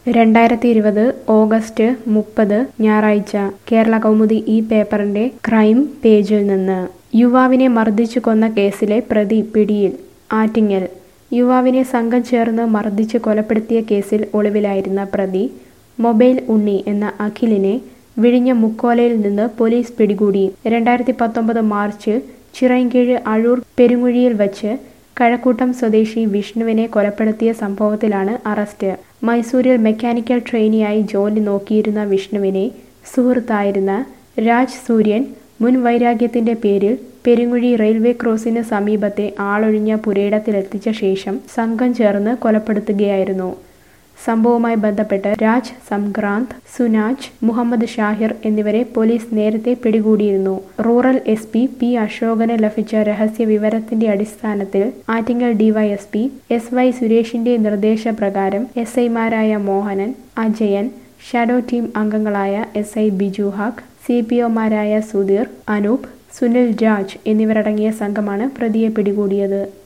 രണ്ടായിരത്തി ഇരുപത് ഓഗസ്റ്റ് മുപ്പത് ഞായറാഴ്ച കേരള കൗമുദി ഈ പേപ്പറിന്റെ ക്രൈം പേജിൽ നിന്ന് യുവാവിനെ മർദ്ദിച്ചു കൊന്ന കേസിലെ പ്രതി പിടിയിൽ ആറ്റിങ്ങൽ യുവാവിനെ സംഘം ചേർന്ന് മർദ്ദിച്ച് കൊലപ്പെടുത്തിയ കേസിൽ ഒളിവിലായിരുന്ന പ്രതി മൊബൈൽ ഉണ്ണി എന്ന അഖിലിനെ വിഴിഞ്ഞ മുക്കോലയിൽ നിന്ന് പോലീസ് പിടികൂടി രണ്ടായിരത്തി പത്തൊമ്പത് മാർച്ച് ചിറയൻകീഴ് അഴൂർ പെരുങ്ങുഴിയിൽ വച്ച് കഴക്കൂട്ടം സ്വദേശി വിഷ്ണുവിനെ കൊലപ്പെടുത്തിയ സംഭവത്തിലാണ് അറസ്റ്റ് മൈസൂരിൽ മെക്കാനിക്കൽ ട്രെയിനിയായി ജോലി നോക്കിയിരുന്ന വിഷ്ണുവിനെ സുഹൃത്തായിരുന്ന രാജ് സൂര്യൻ മുൻ വൈരാഗ്യത്തിന്റെ പേരിൽ പെരുങ്ങുഴി റെയിൽവേ ക്രോസിന് സമീപത്തെ ആളൊഴിഞ്ഞ പുരയിടത്തിലെത്തിച്ച ശേഷം സംഘം ചേർന്ന് കൊലപ്പെടുത്തുകയായിരുന്നു സംഭവവുമായി ബന്ധപ്പെട്ട് രാജ് സംക്രാന്ത് സുനാജ് മുഹമ്മദ് ഷാഹിർ എന്നിവരെ പോലീസ് നേരത്തെ പിടികൂടിയിരുന്നു റൂറൽ എസ് പി പി അശോകന് ലഭിച്ച രഹസ്യ വിവരത്തിന്റെ അടിസ്ഥാനത്തിൽ ആറ്റിങ്ങൽ ഡിവൈഎസ്പി എസ് വൈ സുരേഷിന്റെ നിർദ്ദേശപ്രകാരം എസ് ഐമാരായ മോഹനൻ അജയൻ ഷാഡോ ടീം അംഗങ്ങളായ എസ് ഐ ബിജു ഹാക്ക് സി പി ഒമാരായ സുധീർ അനൂപ് സുനിൽ രാജ് എന്നിവരടങ്ങിയ സംഘമാണ് പ്രതിയെ പിടികൂടിയത്